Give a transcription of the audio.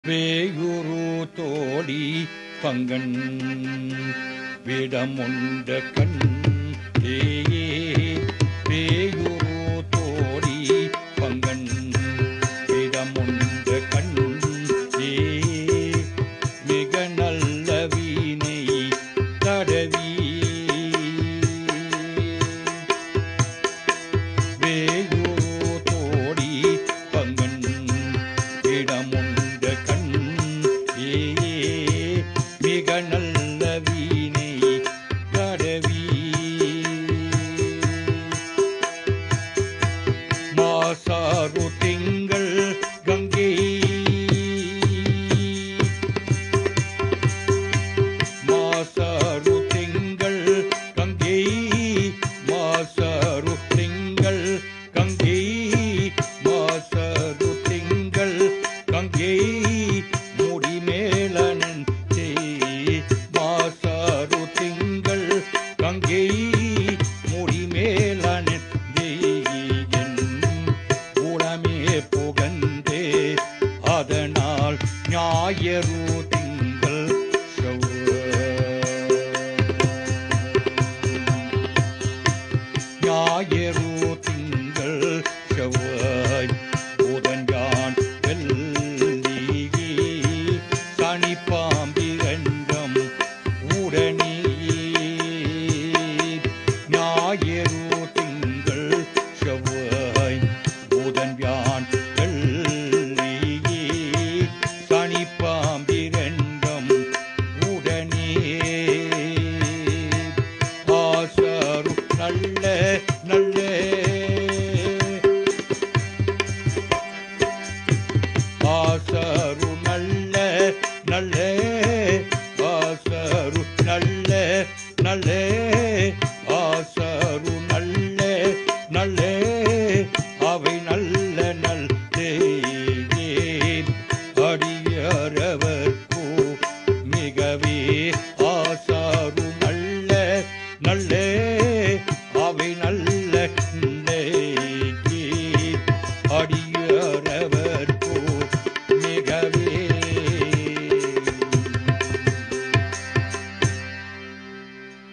வேயுரு தோழி பங்கன் விடமுண்ட கண் ஏயே வேயுரு தோழி பங்கன் விடமுண்ட கண் ஏ மிக நல்ல வீணை தடவி வேயுரு தோழி பங்கன் இடமுண்ட கண் ஏ மிக நல்ல வீணை தடவி மாசாரு திங்கள் கங்கை மாசாரு திங்கள் கங்கை மாசாரு திங்கள் கங்கை மாசாரு திங்கள் கங்கை முடி மேலனன் மாசாரு திங்கள் கங்கை முடி மேலனன் என் உளமே புகந்தே அதனால் ஞாயிறு திங்கள் செவ்வாய் ஞாயிறு திங்கள் செவ்வாய் புதன்கான் வெள்ளி சனி பாம்பிரண்டம் உடனே ஞாயிறு திங்கள் செவ்வாய் புதன் வியான் வெள்ளி சனி பாம்பிரண்டம் உடனே ஆசாரு நல்ல நல்ல ஆசாரு நல்ல நல்ல ஆசாரு நல்ல நல்ல ஆசாரு நல்ல நல்ல அவை நல்ல நல்லே அடியறவர்கோ மிகவே ஆசாரு நல்ல நல்ல அவை நல்ல அடிய